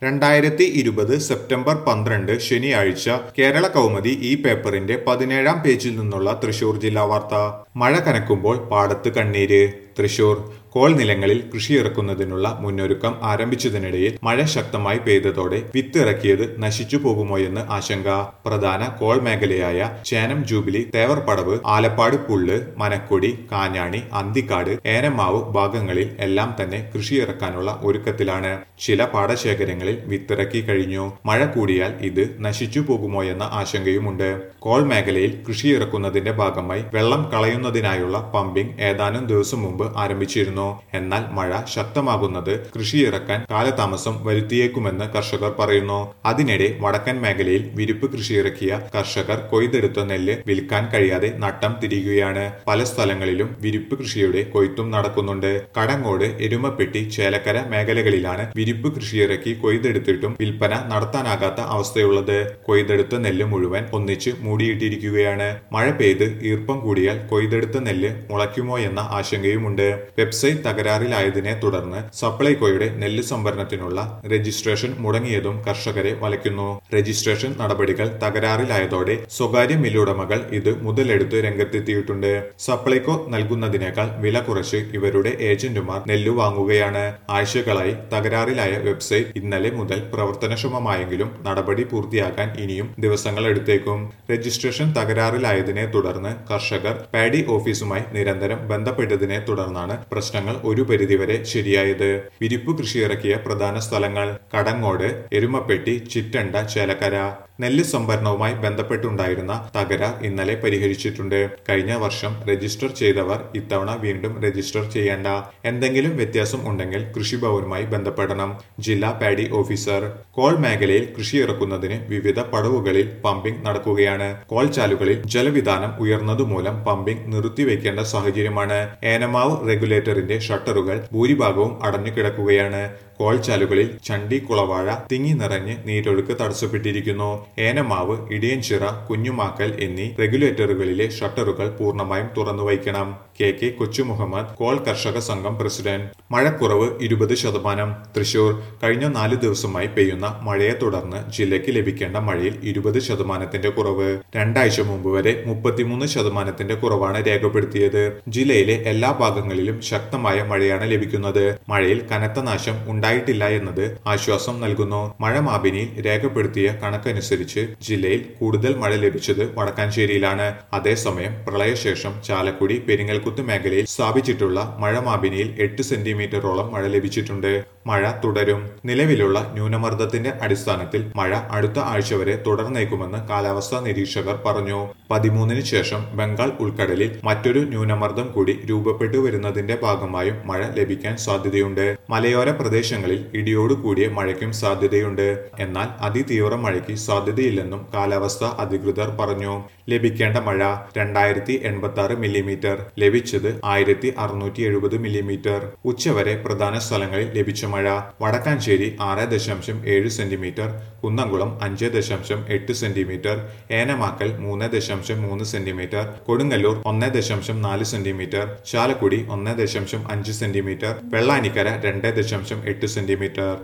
രണ്ടായിരത്തി ഇരുപത് സെപ്റ്റംബർ പന്ത്രണ്ട് ശനിയാഴ്ച കേരള കൗമുദി ഈ പേപ്പറിന്റെ പതിനേഴാം പേജിൽ നിന്നുള്ള തൃശൂർ ജില്ലാ വാർത്ത മഴ കനക്കുമ്പോൾ പാടത്ത് കണ്ണീര് തൃശൂർ കോൾ നിലങ്ങളിൽ കൃഷി ഇറക്കുന്നതിനുള്ള മുന്നൊരുക്കം ആരംഭിച്ചതിനിടയിൽ മഴ ശക്തമായി പെയ്തതോടെ വിത്ത് ഇറക്കിയത് നശിച്ചു പോകുമോയെന്ന് ആശങ്ക പ്രധാന കോൾ മേഖലയായ ചേനം ജൂബിലി തേവർപടവ് ആലപ്പാട് പുള്ള് മനക്കൊടി കാഞ്ഞാണി അന്തിക്കാട് ഏനമാവ് ഭാഗങ്ങളിൽ എല്ലാം തന്നെ കൃഷി ഇറക്കാനുള്ള ഒരുക്കത്തിലാണ് ചില പാടശേഖരങ്ങളിൽ വിത്തിറക്കി കഴിഞ്ഞു മഴ കൂടിയാൽ ഇത് നശിച്ചു പോകുമോയെന്ന ആശങ്കയുമുണ്ട് കോൾ മേഖലയിൽ കൃഷി ഇറക്കുന്നതിന്റെ ഭാഗമായി വെള്ളം കളയുന്നതിനായുള്ള പമ്പിംഗ് ഏതാനും ദിവസം മുമ്പ് ആരംഭിച്ചിരുന്നു എന്നാൽ മഴ ശക്തമാകുന്നത് കൃഷി ഇറക്കാൻ കാലതാമസം വരുത്തിയേക്കുമെന്ന് കർഷകർ പറയുന്നു അതിനിടെ വടക്കൻ മേഖലയിൽ വിരിപ്പ് കൃഷി ഇറക്കിയ കർഷകർ കൊയ്തെടുത്ത നെല്ല് വിൽക്കാൻ കഴിയാതെ നട്ടം തിരിയുകയാണ് പല സ്ഥലങ്ങളിലും വിരിപ്പ് കൃഷിയുടെ കൊയ്ത്തും നടക്കുന്നുണ്ട് കടങ്ങോട് എരുമപ്പെട്ടി ചേലക്കര മേഖലകളിലാണ് വിരിപ്പ് കൃഷിയിറക്കി കൊയ്തെടുത്തിട്ടും വിൽപ്പന നടത്താനാകാത്ത അവസ്ഥയുള്ളത് കൊയ്തെടുത്ത നെല്ല് മുഴുവൻ ഒന്നിച്ച് മൂടിയിട്ടിരിക്കുകയാണ് മഴ പെയ്ത് ഈർപ്പം കൂടിയാൽ കൊയ്തെടുത്ത നെല്ല് മുളയ്ക്കുമോ എന്ന ആശങ്കയുമുണ്ട് വെബ്സൈറ്റ് തകരാറിലായതിനെ തുടർന്ന് സപ്ലൈകോയുടെ നെല്ല് സംഭരണത്തിനുള്ള രജിസ്ട്രേഷൻ മുടങ്ങിയതും കർഷകരെ വലയ്ക്കുന്നു രജിസ്ട്രേഷൻ നടപടികൾ തകരാറിലായതോടെ സ്വകാര്യ മില്ലുടമകൾ ഇത് മുതലെടുത്ത് രംഗത്തെത്തിയിട്ടുണ്ട് സപ്ലൈകോ നൽകുന്നതിനേക്കാൾ വില കുറച്ച് ഇവരുടെ ഏജന്റുമാർ നെല്ല് വാങ്ങുകയാണ് ആഴ്ചകളായി തകരാറിലായ വെബ്സൈറ്റ് ഇന്നലെ മുതൽ പ്രവർത്തനക്ഷമമായെങ്കിലും നടപടി പൂർത്തിയാക്കാൻ ഇനിയും ദിവസങ്ങൾ എടുത്തേക്കും രജിസ്ട്രേഷൻ തകരാറിലായതിനെ തുടർന്ന് കർഷകർ പാഡി ഓഫീസുമായി നിരന്തരം ബന്ധപ്പെട്ടതിനെ തുടർന്നാണ് പ്രശ്നങ്ങൾ ഒരു പരിധിവരെ ശരിയായത് വിരിപ്പ് കൃഷിയിറക്കിയ പ്രധാന സ്ഥലങ്ങൾ കടങ്ങോട് എരുമപ്പെട്ടി ചിറ്റണ്ട ചേലക്കര നെല്ല് സംഭരണവുമായി ബന്ധപ്പെട്ടുണ്ടായിരുന്ന തകരാർ ഇന്നലെ പരിഹരിച്ചിട്ടുണ്ട് കഴിഞ്ഞ വർഷം രജിസ്റ്റർ ചെയ്തവർ ഇത്തവണ വീണ്ടും രജിസ്റ്റർ ചെയ്യേണ്ട എന്തെങ്കിലും വ്യത്യാസം ഉണ്ടെങ്കിൽ കൃഷിഭവനുമായി ബന്ധപ്പെടണം ജില്ലാ പാഡി ഓഫീസർ കോൾ മേഖലയിൽ കൃഷി ഇറക്കുന്നതിന് വിവിധ പടവുകളിൽ പമ്പിംഗ് നടക്കുകയാണ് കോൾ ചാലുകളിൽ ജലവിധാനം ഉയർന്നതുമൂലം പമ്പിംഗ് നിർത്തിവെക്കേണ്ട സാഹചര്യമാണ് ഏനമാവ് റെഗുലേറ്ററിന്റെ ഷട്ടറുകൾ ഭൂരിഭാഗവും അടഞ്ഞു കിടക്കുകയാണ് കോൾ ചാലുകളിൽ ചണ്ടി കുളവാഴ തിങ്ങി നിറഞ്ഞ് നീരൊഴുക്ക് തടസ്സപ്പെട്ടിരിക്കുന്നു ഏനമാവ് ഇടിയൻചിറ കുഞ്ഞുമാക്കൽ എന്നീ റെഗുലേറ്ററുകളിലെ ഷട്ടറുകൾ പൂർണ്ണമായും തുറന്നു വയ്ക്കണം കെ കെ കൊച്ചുമുഹമ്മദ് കോൾ കർഷക സംഘം പ്രസിഡന്റ് മഴക്കുറവ് ഇരുപത് ശതമാനം തൃശൂർ കഴിഞ്ഞ നാല് ദിവസമായി പെയ്യുന്ന മഴയെ തുടർന്ന് ജില്ലയ്ക്ക് ലഭിക്കേണ്ട മഴയിൽ ഇരുപത് ശതമാനത്തിന്റെ കുറവ് രണ്ടാഴ്ച മുമ്പ് വരെ മുപ്പത്തിമൂന്ന് ശതമാനത്തിന്റെ കുറവാണ് രേഖപ്പെടുത്തിയത് ജില്ലയിലെ എല്ലാ ഭാഗങ്ങളിലും ശക്തമായ മഴയാണ് ലഭിക്കുന്നത് മഴയിൽ കനത്ത നാശം ഉണ്ടായിട്ടില്ല എന്നത് ആശ്വാസം നൽകുന്നു മഴ മാപിനിയിൽ രേഖപ്പെടുത്തിയ കണക്കനുസരിച്ച് ജില്ലയിൽ കൂടുതൽ മഴ ലഭിച്ചത് വടക്കാഞ്ചേരിയിലാണ് അതേസമയം പ്രളയശേഷം ചാലക്കുടി പെരിങ്ങൽകുത്ത് മേഖലയിൽ സ്ഥാപിച്ചിട്ടുള്ള മഴ മാപിനിയിൽ എട്ട് സെന്റിമീറ്ററോളം മഴ ലഭിച്ചിട്ടുണ്ട് മഴ തുടരും നിലവിലുള്ള ന്യൂനമർദ്ദത്തിന്റെ അടിസ്ഥാനത്തിൽ മഴ അടുത്ത ആഴ്ച വരെ തുടർന്നേക്കുമെന്ന് കാലാവസ്ഥാ നിരീക്ഷകർ പറഞ്ഞു പതിമൂന്നിന് ശേഷം ബംഗാൾ ഉൾക്കടലിൽ മറ്റൊരു ന്യൂനമർദ്ദം കൂടി രൂപപ്പെട്ടു വരുന്നതിന്റെ ഭാഗമായും മഴ ലഭിക്കാൻ സാധ്യതയുണ്ട് മലയോര പ്രദേശങ്ങളിൽ ഇടിയോട് കൂടിയ മഴയ്ക്കും സാധ്യതയുണ്ട് എന്നാൽ അതിതീവ്ര മഴയ്ക്ക് സാധ്യതയില്ലെന്നും കാലാവസ്ഥാ അധികൃതർ പറഞ്ഞു ലഭിക്കേണ്ട മഴ രണ്ടായിരത്തി എൺപത്തി ആറ് മില്ലിമീറ്റർ ലഭിച്ചത് ആയിരത്തി അറുന്നൂറ്റി എഴുപത് മില്ലിമീറ്റർ ഉച്ചവരെ പ്രധാന സ്ഥലങ്ങളിൽ ലഭിച്ച മഴ വടക്കാഞ്ചേരി ആറ് ദശാംശം ഏഴ് സെന്റിമീറ്റർ കുന്നംകുളം അഞ്ച് ദശാംശം എട്ട് സെന്റിമീറ്റർ ഏനമാക്കൽ മൂന്ന് ദശാംശം മൂന്ന് സെന്റിമീറ്റർ കൊടുങ്ങല്ലൂർ ഒന്ന് ദശാംശം നാല് സെന്റിമീറ്റർ ചാലക്കുടി ഒന്ന് ദശാംശം അഞ്ച് സെന്റിമീറ്റർ വെള്ളാനിക്കര രണ്ട് ദശാംശം എട്ട് സെന്റിമീറ്റർ